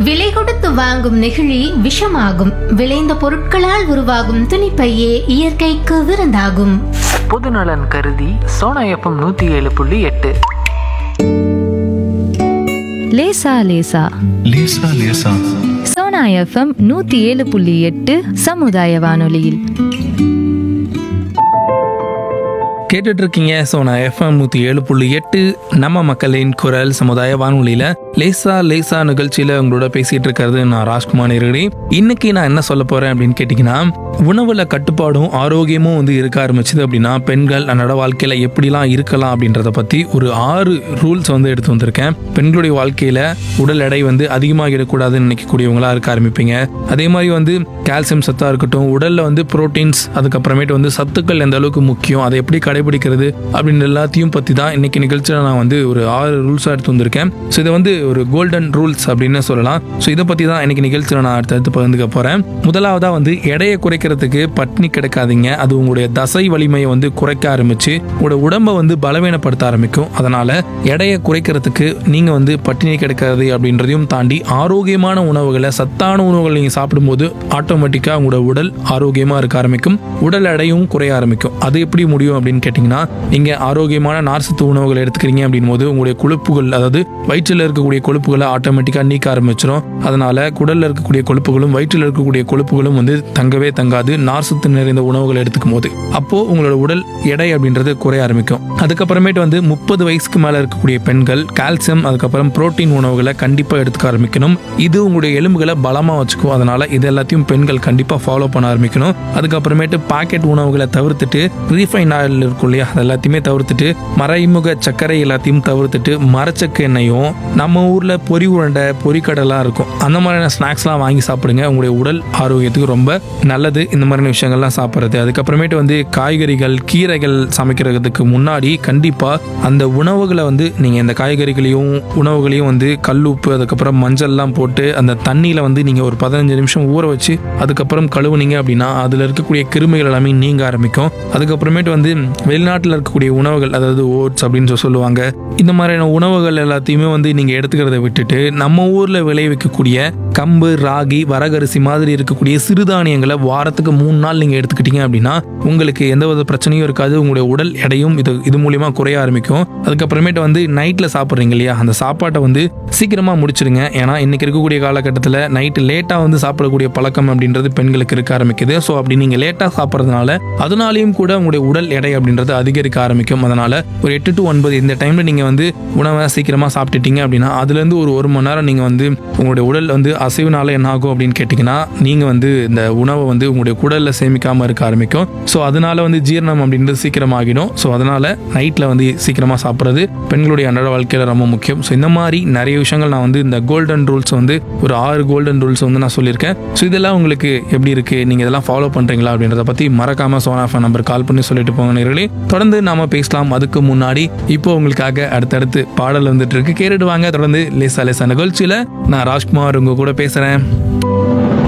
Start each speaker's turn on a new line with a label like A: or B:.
A: விலை கொடுத்து வாங்கும் நெகிழி விஷமாகும் விளைந்த பொருட்களால் உருவாகும் துணிப்பையே இயற்கைக்கு விருந்தாகும்
B: பொதுநலன் கருதி சோனா எஃப்எம் நூற்றி ஏழு புள்ளி எட்டு
C: லேசா லேசா
D: லேசா லேசா
C: சோனா எஃப்எம் நூத்தி ஏழு புள்ளி எட்டு சமுதாய வானொலியில்
E: கேட்டுட்டு இருக்கீங்க ஸோ நான் எஃப்எம் நூற்றி ஏழு புள்ளி எட்டு நம்ம மக்களின் குரல் சமுதாய வானொலியில் லேசா லேசா நிகழ்ச்சியில் உங்களோட பேசிட்டு இருக்கிறது நான் ராஜ்குமார் நேரடி இன்னைக்கு நான் என்ன சொல்ல போறேன் அப்படின்னு கேட்டிங்கன்னா உணவுல கட்டுப்பாடும் ஆரோக்கியமும் வந்து இருக்க ஆரம்பிச்சது அப்படின்னா பெண்கள் அன்னோட வாழ்க்கையில எப்படிலாம் இருக்கலாம் அப்படின்றத பத்தி ஒரு ஆறு ரூல்ஸ் வந்து எடுத்து வந்திருக்கேன் பெண்களுடைய வாழ்க்கையில உடல் எடை வந்து அதிகமாகிடக்கூடாதுன்னு நினைக்கக்கூடியவங்களா இருக்க ஆரம்பிப்பீங்க அதே மாதிரி வந்து கால்சியம் சத்தா இருக்கட்டும் உடல்ல வந்து புரோட்டீன்ஸ் அதுக்கப்புறமேட்டு வந்து சத்துக்கள் எந்த அளவுக்கு முக்கியம் அதை எப்படி கடைபிடிக்கிறது அப்படின்னு எல்லாத்தையும் பத்தி தான் இன்னைக்கு நிகழ்ச்சியில் நான் வந்து ஒரு ஆறு ரூல்ஸாக எடுத்து வந்திருக்கேன் ஸோ இதை வந்து ஒரு கோல்டன் ரூல்ஸ் அப்படின்னு சொல்லலாம் ஸோ இதை பத்தி தான் இன்னைக்கு நிகழ்ச்சியில் நான் அடுத்தடுத்து பகிர்ந்துக்க போறேன் முதலாவதா வந்து எடையை குறைக்கிறதுக்கு பட்னி கிடக்காதீங்க அது உங்களுடைய தசை வலிமையை வந்து குறைக்க ஆரம்பிச்சு உங்களோட உடம்பை வந்து பலவீனப்படுத்த ஆரம்பிக்கும் அதனால எடையை குறைக்கிறதுக்கு நீங்க வந்து பட்டினி கிடக்கிறது அப்படின்றதையும் தாண்டி ஆரோக்கியமான உணவுகளை சத்தான உணவுகள் நீங்க சாப்பிடும்போது ஆட்டோமேட்டிக்கா உங்களோட உடல் ஆரோக்கியமா இருக்க ஆரம்பிக்கும் உடல் எடையும் குறைய ஆரம்பிக்கும் அது எப்படி முடியும் அப்படின்னு கேட்டிங்கன்னா நீங்க ஆரோக்கியமான நார்சத்து உணவுகளை எடுத்துக்கிறீங்க அப்படின் போது உங்களுடைய கொழுப்புகள் அதாவது வயிற்றில் இருக்கக்கூடிய கொழுப்புகளை ஆட்டோமேட்டிக்கா நீக்க ஆரம்பிச்சிடும் அதனால குடல்ல இருக்கக்கூடிய கொழுப்புகளும் வயிற்றில் இருக்கக்கூடிய கொழுப்புகளும் வந்து தங்கவே தங்காது நார்சத்து நிறைந்த உணவுகளை எடுத்துக்கும் போது அப்போ உங்களோட உடல் எடை அப்படின்றது குறைய ஆரம்பிக்கும் அதுக்கப்புறமேட்டு வந்து முப்பது வயசுக்கு மேல இருக்கக்கூடிய பெண்கள் கால்சியம் அதுக்கப்புறம் புரோட்டீன் உணவுகளை கண்டிப்பா எடுத்துக்க ஆரம்பிக்கணும் இது உங்களுடைய எலும்புகளை பலமா வச்சுக்கும் அதனால இது எல்லாத்தையும் பெண்கள் கண்டிப்பா ஃபாலோ பண்ண ஆரம்பிக்கணும் அதுக்கப்புறமேட்டு பாக்கெட் உணவுகளை தவிர்த்துட்டு ரீஃபைன் ஆயில் இருக்கும் இல்லையா அது எல்லாத்தையுமே தவிர்த்துட்டு மறைமுக சர்க்கரை எல்லாத்தையும் தவிர்த்துட்டு மரச்சக்கு எண்ணெயும் நம்ம ஊர்ல பொரி உருண்டை பொரிக்கடலாம் இருக்கும் அந்த மாதிரியான ஸ்நாக்ஸ்லாம் வாங்கி சாப்பிடுங்க உங்களுடைய உடல் ஆரோக்கியத்துக்கு ரொம்ப நல்லது இந்த மாதிரியான விஷயங்கள்லாம் சாப்பிட்றது அதுக்கப்புறமேட்டு வந்து காய்கறிகள் கீரைகள் சமைக்கிறதுக்கு முன்னாடி கண்டிப்பா அந்த உணவுகளை வந்து நீங்க இந்த காய்கறிகளையும் உணவுகளையும் வந்து கல் உப்பு அதுக்கப்புறம் மஞ்சள்லாம் போட்டு அந்த தண்ணியில வந்து நீங்க ஒரு பதினஞ்சு நிமிஷம் ஊற வச்சு அதுக்கப்புறம் கழுவுனீங்க அப்படின்னா அதுல இருக்கக்கூடிய கிருமிகள் எல்லாமே நீங்க ஆரம்பிக்கும் அதுக்கப்புறமேட்டு வந்து வெளிநாட்டில் இருக்கக்கூடிய உணவுகள் அதாவது ஓட்ஸ் அப்படின்னு சொல்லி சொல்லுவாங்க இந்த மாதிரியான உணவுகள் எல்லாத்தையுமே வந்து நீங்க எடுத்துக்கிறத விட்டுட்டு நம்ம ஊர்ல விளைவிக்கக்கூடிய கம்பு ராகி வரகரிசி மாதிரி இருக்கக்கூடிய சிறுதானியங்களை வாரத்துக்கு மூணு நாள் நீங்க எடுத்துக்கிட்டீங்க அப்படின்னா உங்களுக்கு எந்த வித பிரச்சனையும் இருக்காது உங்களுடைய உடல் எடையும் இது இது மூலியமா குறைய ஆரம்பிக்கும் அதுக்கப்புறமேட்டு வந்து நைட்ல சாப்பிட்றீங்க இல்லையா அந்த சாப்பாட்டை வந்து சீக்கிரமா முடிச்சிருங்க ஏன்னா இன்னைக்கு இருக்கக்கூடிய காலகட்டத்தில் நைட்டு லேட்டா வந்து சாப்பிடக்கூடிய பழக்கம் அப்படின்றது பெண்களுக்கு இருக்க ஆரம்பிக்குது ஸோ அப்படி நீங்க லேட்டா சாப்பிட்றதுனால அதனாலையும் கூட உங்களுடைய உடல் எடை அப்படின்றது அதிகரிக்க ஆரம்பிக்கும் அதனால ஒரு எட்டு டு ஒன்பது இந்த டைம்ல நீங்க வந்து உணவை சீக்கிரமா சாப்பிட்டுட்டீங்க அப்படின்னா அதுல இருந்து ஒரு ஒரு மணி நேரம் நீங்க வந்து உங்களுடைய உடல் வந்து அசைவுனால என்ன ஆகும் அப்படின்னு கேட்டிங்கன்னா நீங்க வந்து இந்த உணவை வந்து உங்களுடைய குடல்ல சேமிக்காம இருக்க ஆரம்பிக்கும் ஸோ அதனால வந்து ஜீரணம் அப்படின்றது சீக்கிரம் ஆகிடும் ஸோ அதனால நைட்ல வந்து சீக்கிரமா சாப்பிட்றது பெண்களுடைய அன்றாட வாழ்க்கையில ரொம்ப முக்கியம் ஸோ இந்த மாதிரி நிறைய விஷயங்கள் நான் வந்து இந்த கோல்டன் ரூல்ஸ் வந்து ஒரு ஆறு கோல்டன் ரூல்ஸ் வந்து நான் சொல்லியிருக்கேன் ஸோ இதெல்லாம் உங்களுக்கு எப்படி இருக்கு நீங்க இதெல்லாம் ஃபாலோ பண்றீங்களா அப்படின்றத பத்தி மறக்காம சோனா ஃபோன் நம்பர் கால் பண்ணி சொல்லிட்டு போங்க நேர்களே தொடர்ந்து நாம பேசலாம் அதுக்கு முன்னாடி இப்போ உங்களுக்காக அடுத்தடுத்து பாடல் வந்துட்டு இருக்கு கேட்டுட்டு வாங்க தொடர்ந்து லேசா லேசா நிகழ்ச்சியில நான் ராஜ்குமார் உங்க கூட பேசுறேன்